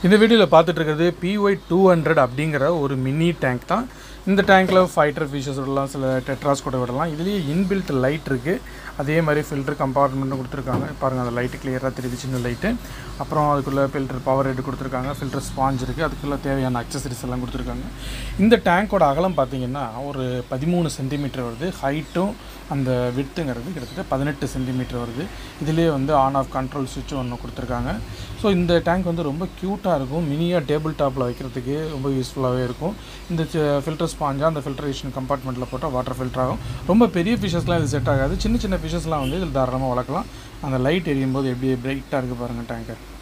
இந்த வீடியோவில் பார்த்துட்டு இருக்கிறது பிஒய் டூ ஹண்ட்ரட் அப்படிங்கிற ஒரு மினி டேங்க் தான் இந்த டேங்க்கில் ஃபைட்டர் ஃபிஷஸ் விடலாம் சில டெட்ராஸ் கூட விடலாம் இதுலேயே இன்பில்ட் லைட் இருக்குது அதே மாதிரி ஃபில்டர் கம்பார்ட்மெண்ட்டும் கொடுத்துருக்காங்க பாருங்கள் அந்த லைட்டு கிளியராக தெரியுது சின்ன லைட்டு அப்புறம் அதுக்குள்ளே ஃபில்டர் பவர் ஹெட் கொடுத்துருக்காங்க ஃபில்டர் ஸ்பாஞ்ச் இருக்குது அதுக்குள்ளே தேவையான அக்சசரிஸ் எல்லாம் கொடுத்துருக்காங்க இந்த டேங்க்கோட அகலம் பார்த்தீங்கன்னா ஒரு பதிமூணு சென்டிமீட்டர் வருது ஹைட்டும் அந்த விட்டுங்கிறது கிட்டத்தட்ட பதினெட்டு சென்டிமீட்டர் வருது இதுலேயே வந்து ஆன் ஆஃப் கண்ட்ரோல் சுவிட்ச் ஒன்று கொடுத்துருக்காங்க ஸோ இந்த டேங்க் வந்து ரொம்ப க்யூட்டாக இருக்கும் மினியாக டேபிள் டாப்பில் வைக்கிறதுக்கு ரொம்ப யூஸ்ஃபுல்லாகவே இருக்கும் இந்த ஃபில்டர் ஸ்பாஞ்சாக அந்த ஃபில்ட்ரேஷன் கம்பார்ட்மெண்ட்டில் போட்டால் வாட்டர் ஃபில்டர் ஆகும் ரொம்ப பெரிய ஃபிஷஸ்லாம் இது செட் ஆகாது சின்ன சின்ன ஃபிஷஸ்லாம் வந்து இதில் தாராளமாக வளர்க்கலாம் அந்த லைட் எரியும் போது எப்படி பிரைட்டாக இருக்குது பாருங்கள் டேங்கர்